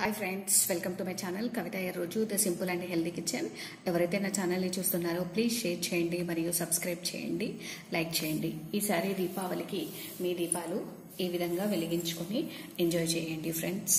Hi friends welcome to my channel Kavitha ఈ రోజు the simple and healthy kitchen ఎవరైతే నా ఛానల్ని చూస్తున్నారో ప్లీజ్ షేర్ చేయండి మరియు సబ్స్క్రైబ్ చేయండి లైక్ చేయండి ఈసారి దీపావళికి మీ దీపాలు ఈ విధంగా వెలిగించుకొని ఎంజాయ్ చేయండి ఫ్రెండ్స్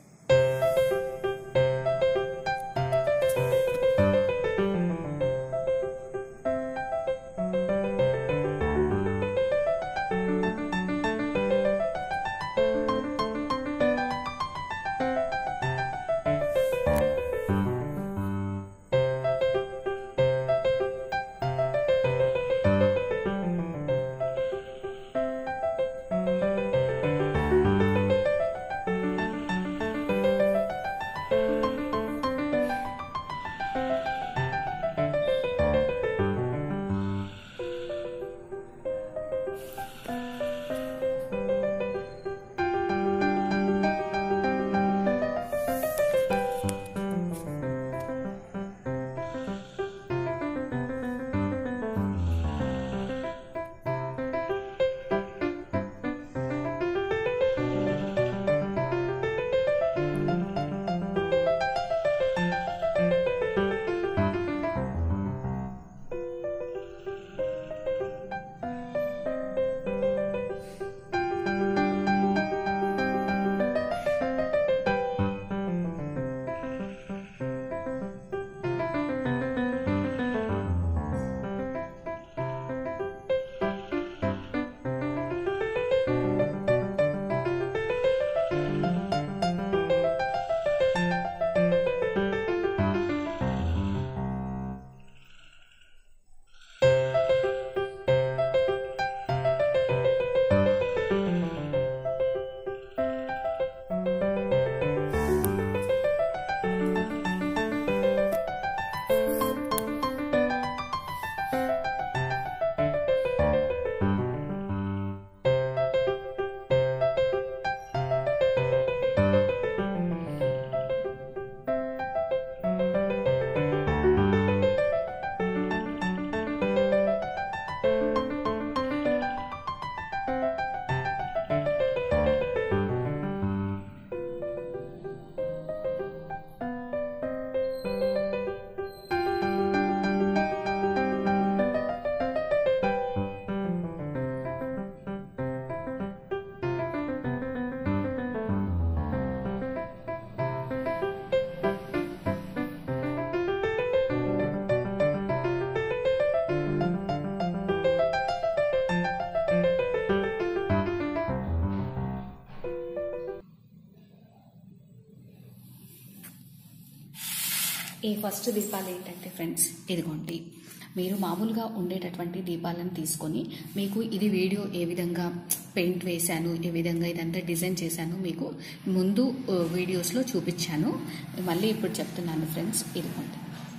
ఈ ఫస్ట్ దీపాలు ఏంటంటే ఫ్రెండ్స్ ఇదిగోండి మీరు మామూలుగా ఉండేటటువంటి దీపాలను తీసుకొని మీకు ఇది వీడియో ఏ విధంగా పెయింట్ వేశాను ఏ విధంగా ఇదంతా డిజైన్ చేశాను మీకు ముందు ఆ, వీడియోస్లో చూపించాను మళ్ళీ ఇప్పుడు చెప్తున్నాను ఫ్రెండ్స్ ఇదిగోండి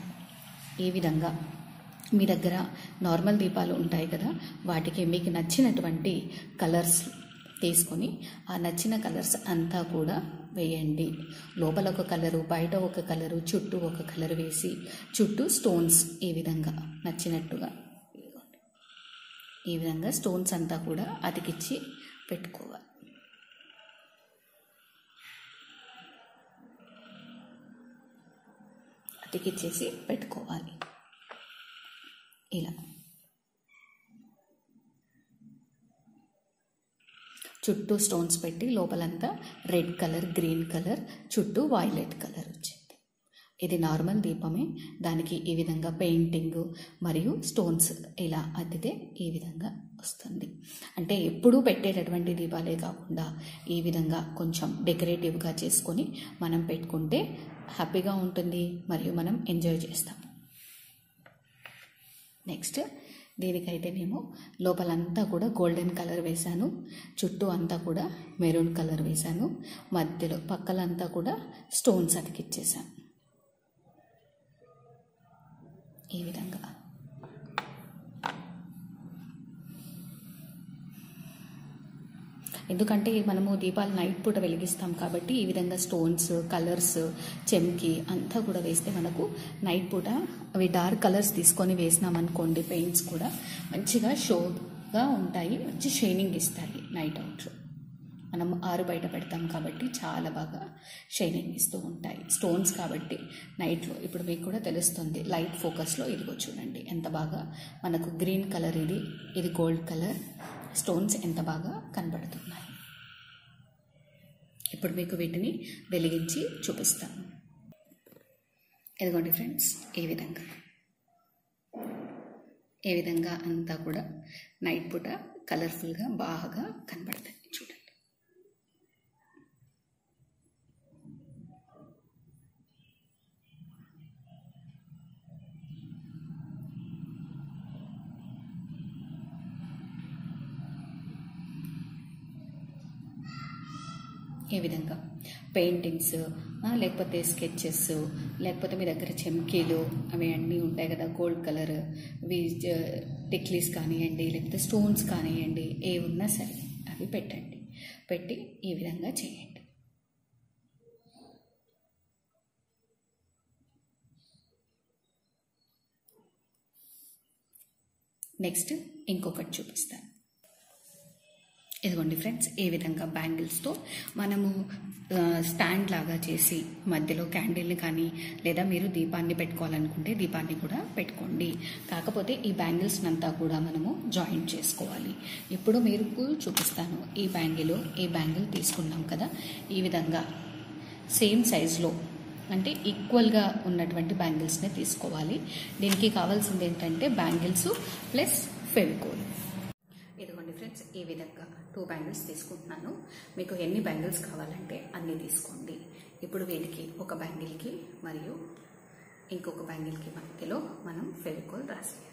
ఈ విధంగా మీ దగ్గర నార్మల్ దీపాలు ఉంటాయి కదా వాటికి మీకు నచ్చినటువంటి కలర్స్ తీసుకొని ఆ నచ్చిన కలర్స్ అంతా కూడా వేయండి లోపల ఒక కలరు బయట ఒక కలరు చుట్టూ ఒక కలర్ వేసి చుట్టూ స్టోన్స్ ఈ విధంగా నచ్చినట్టుగా ఇదిగోండి. ఈ విధంగా స్టోన్స్ అంతా కూడా అతికిచ్చి పెట్టుకోవాలి అతికిచ్చేసి పెట్టుకోవాలి ఇలా చుట్టూ స్టోన్స్ పెట్టి లోపలంతా రెడ్ కలర్ గ్రీన్ కలర్ చుట్టూ వైలెట్ కలర్ వచ్చింది ఇది నార్మల్ దీపమే దానికి ఈ విధంగా పెయింటింగ్ మరియు స్టోన్స్ ఇలా అద్దితే ఈ విధంగా వస్తుంది అంటే ఎప్పుడూ పెట్టేటటువంటి దీపాలే కాకుండా ఈ విధంగా కొంచెం డెకరేటివ్గా చేసుకొని మనం పెట్టుకుంటే హ్యాపీగా ఉంటుంది మరియు మనం ఎంజాయ్ చేస్తాం నెక్స్ట్ దీనికైతే నేను లోపలంతా కూడా గోల్డెన్ కలర్ వేశాను చుట్టూ అంతా కూడా మెరూన్ కలర్ వేశాను మధ్యలో పక్కలంతా కూడా స్టోన్స్ అతికిచ్చేసాను ఈ విధంగా ఎందుకంటే మనము దీపాలు నైట్ పూట వెలిగిస్తాం కాబట్టి ఈ విధంగా స్టోన్స్ కలర్స్ చెమ్కి అంతా కూడా వేస్తే మనకు నైట్ పూట అవి డార్క్ కలర్స్ తీసుకొని వేసినాం అనుకోండి పెయింట్స్ కూడా మంచిగా షోగా ఉంటాయి మంచి షైనింగ్ ఇస్తాయి నైట్ అవుట్లో మనం ఆరు బయట పెడతాం కాబట్టి చాలా బాగా షైనింగ్ ఇస్తూ ఉంటాయి స్టోన్స్ కాబట్టి నైట్లో ఇప్పుడు మీకు కూడా తెలుస్తుంది లైట్ ఫోకస్లో ఇదిగో చూడండి ఎంత బాగా మనకు గ్రీన్ కలర్ ఇది ఇది గోల్డ్ కలర్ స్టోన్స్ ఎంత బాగా కనబడుతున్నాయి ఇప్పుడు మీకు వీటిని వెలిగించి చూపిస్తాను ఇదిగోండి ఫ్రెండ్స్ ఈ విధంగా ఏ విధంగా అంతా కూడా నైట్ పూట కలర్ఫుల్గా బాగా కనబడతాయి చూడండి ఏ విధంగా పెయింటింగ్స్ లేకపోతే స్కెచెస్ లేకపోతే మీ దగ్గర చెమ్కీలు అవి అన్నీ ఉంటాయి కదా గోల్డ్ కలర్ ఇవి టిక్లీస్ కానివ్వండి లేకపోతే స్టోన్స్ కానివ్వండి ఏ ఉన్నా సరే అవి పెట్టండి పెట్టి ఈ విధంగా చేయండి నెక్స్ట్ ఇంకొకటి చూపిస్తాను ఇదిగోండి ఫ్రెండ్స్ ఏ విధంగా బ్యాంగిల్స్తో మనము ఆ, స్టాండ్ లాగా చేసి మధ్యలో క్యాండిల్ని కానీ లేదా మీరు దీపాన్ని పెట్టుకోవాలనుకుంటే దీపాన్ని కూడా పెట్టుకోండి కాకపోతే ఈ బ్యాంగిల్స్ అంతా కూడా మనము జాయింట్ చేసుకోవాలి ఇప్పుడు మీకు చూపిస్తాను ఈ బ్యాంగిల్ ఈ బ్యాంగిల్ తీసుకున్నాం కదా ఈ విధంగా సేమ్ సైజులో అంటే ఈక్వల్గా ఉన్నటువంటి బ్యాంగిల్స్ని తీసుకోవాలి దీనికి కావాల్సింది ఏంటంటే బ్యాంగిల్స్ ప్లస్ ఫెవికోల్ ఇదిగోండి ఫ్రెండ్స్ ఈ విధంగా టూ బ్యాంగిల్స్ తీసుకుంటున్నాను మీకు ఎన్ని బ్యాంగిల్స్ కావాలంటే అన్ని తీసుకోండి ఇప్పుడు వీటికి ఒక బ్యాంగిల్కి మరియు ఇంకొక బ్యాంగిల్కి మధ్యలో మనం ఫెవికోల్ రాసేయాలి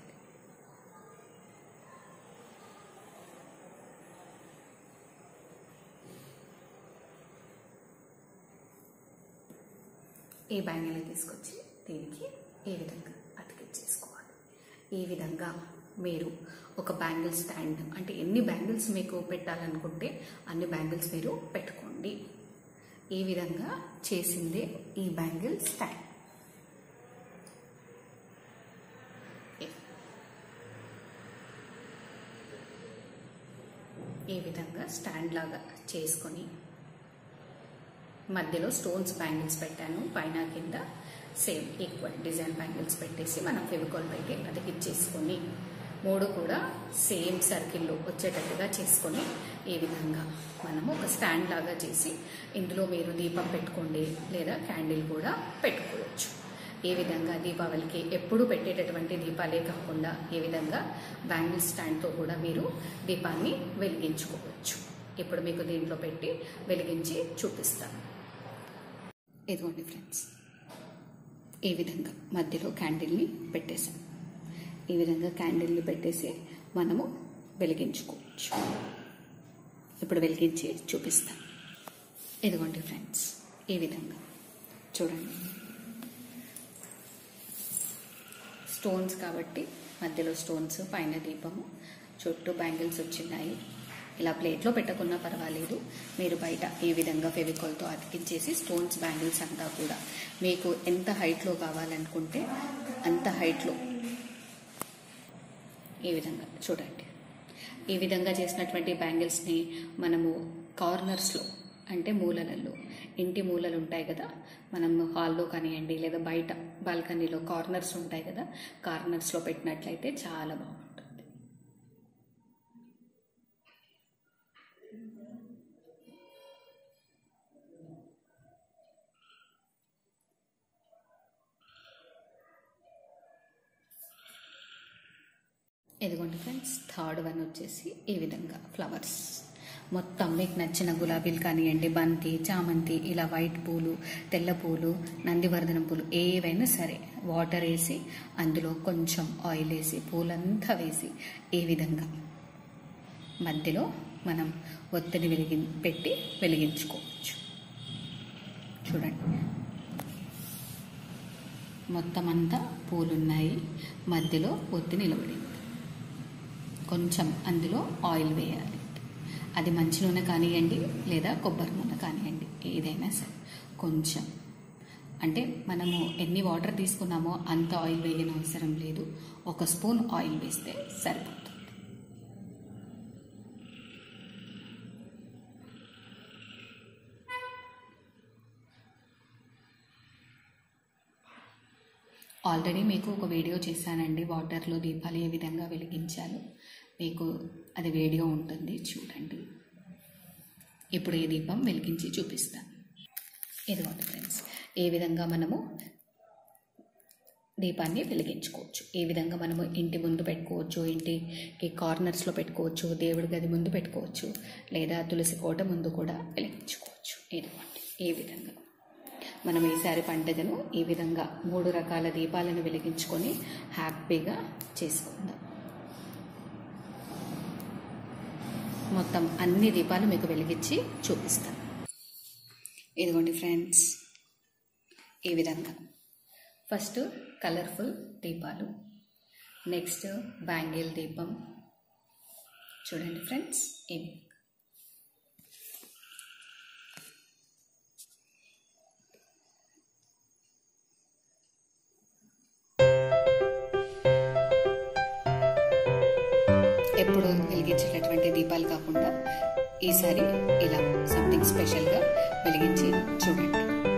ఈ బ్యాంగిల్ని తీసుకొచ్చి దీనికి ఈ విధంగా అతికించేసుకోవాలి ఈ విధంగా మీరు ఒక బ్యాంగిల్ స్టాండ్ అంటే ఎన్ని బ్యాంగిల్స్ మీకు పెట్టాలనుకుంటే అన్ని బ్యాంగిల్స్ మీరు పెట్టుకోండి ఈ విధంగా చేసిందే ఈ బ్యాంగిల్ స్టాండ్ ఈ విధంగా స్టాండ్ లాగా చేసుకొని మధ్యలో స్టోన్స్ బ్యాంగిల్స్ పెట్టాను పైన కింద సేమ్ ఈక్వల్ డిజైన్ బ్యాంగిల్స్ పెట్టేసి మనం ఫెవికాల్ పెట్టి అది ఇచ్చేసుకొని మూడు కూడా సేమ్ సర్కిల్లో వచ్చేటట్టుగా చేసుకొని ఈ విధంగా మనము ఒక స్టాండ్ లాగా చేసి ఇందులో మీరు దీపం పెట్టుకోండి లేదా క్యాండిల్ కూడా పెట్టుకోవచ్చు ఈ విధంగా దీపావళికి ఎప్పుడు పెట్టేటటువంటి దీపాలే కాకుండా ఈ విధంగా బ్యాంగిల్ స్టాండ్తో కూడా మీరు దీపాన్ని వెలిగించుకోవచ్చు ఇప్పుడు మీకు దీంట్లో పెట్టి వెలిగించి చూపిస్తాను ఇదిగోండి ఫ్రెండ్స్ ఈ విధంగా మధ్యలో క్యాండిల్ని పెట్టేసాం ఈ విధంగా క్యాండిల్ని పెట్టేసి మనము వెలిగించుకోవచ్చు ఇప్పుడు వెలిగించి చూపిస్తాం ఇదిగోండి ఫ్రెండ్స్ ఈ విధంగా చూడండి స్టోన్స్ కాబట్టి మధ్యలో స్టోన్స్ పైన దీపము చుట్టూ బ్యాంగిల్స్ వచ్చినాయి ఇలా ప్లేట్లో పెట్టకున్నా పర్వాలేదు మీరు బయట ఈ విధంగా ఫెవికాల్తో అతికించేసి స్టోన్స్ బ్యాంగిల్స్ అంతా కూడా మీకు ఎంత హైట్లో కావాలనుకుంటే అంత హైట్లో ఈ విధంగా చూడండి ఈ విధంగా చేసినటువంటి బ్యాంగిల్స్ని మనము కార్నర్స్లో అంటే మూలలలో ఇంటి మూలలు ఉంటాయి కదా మనం హాల్లో కానివ్వండి లేదా బయట బాల్కనీలో కార్నర్స్ ఉంటాయి కదా కార్నర్స్లో పెట్టినట్లయితే చాలా బాగుంటుంది ఇదిగోండి ఫ్రెండ్స్ థర్డ్ వన్ వచ్చేసి ఈ విధంగా ఫ్లవర్స్ మొత్తం మీకు నచ్చిన గులాబీలు కానివ్వండి బంతి చామంతి ఇలా వైట్ పూలు తెల్ల పూలు నందివర్ధనం పూలు ఏవైనా సరే వాటర్ వేసి అందులో కొంచెం ఆయిల్ వేసి పూలంతా వేసి ఈ విధంగా మధ్యలో మనం ఒత్తిడి వెలిగి పెట్టి వెలిగించుకోవచ్చు చూడండి మొత్తం అంతా పూలున్నాయి మధ్యలో ఒత్తి నిలబడింది కొంచెం అందులో ఆయిల్ వేయాలి అది మంచి నూనె కానివ్వండి లేదా కొబ్బరి నూనె కానివ్వండి ఏదైనా సరే కొంచెం అంటే మనము ఎన్ని వాటర్ తీసుకున్నామో అంత ఆయిల్ వేయని అవసరం లేదు ఒక స్పూన్ ఆయిల్ వేస్తే సరిపోతుంది ఆల్రెడీ మీకు ఒక వీడియో చేశానండి వాటర్లో దీపాలు ఏ విధంగా వెలిగించాలో మీకు అది వీడియో ఉంటుంది చూడండి ఇప్పుడు ఈ దీపం వెలిగించి చూపిస్తాను ఇదిగోండి ఫ్రెండ్స్ ఏ విధంగా మనము దీపాన్ని వెలిగించుకోవచ్చు ఏ విధంగా మనము ఇంటి ముందు పెట్టుకోవచ్చు ఇంటికి కార్నర్స్లో పెట్టుకోవచ్చు దేవుడి గది ముందు పెట్టుకోవచ్చు లేదా తులసి కోట ముందు కూడా వెలిగించుకోవచ్చు ఇదిగోండి ఈ విధంగా మనం ఈసారి పండుగను ఈ విధంగా మూడు రకాల దీపాలను వెలిగించుకొని హ్యాపీగా చేసుకుందాం మొత్తం అన్ని దీపాలు మీకు వెలిగించి చూపిస్తాను ఇదిగోండి ఫ్రెండ్స్ ఈ విధంగా ఫస్ట్ కలర్ఫుల్ దీపాలు నెక్స్ట్ బ్యాంగిల్ దీపం చూడండి ఫ్రెండ్స్ ఇవి ఎప్పుడు వెలిగించేటటువంటి దీపాలు కాకుండా ఈసారి ఇలా సంథింగ్ స్పెషల్గా వెలిగించి చూడండి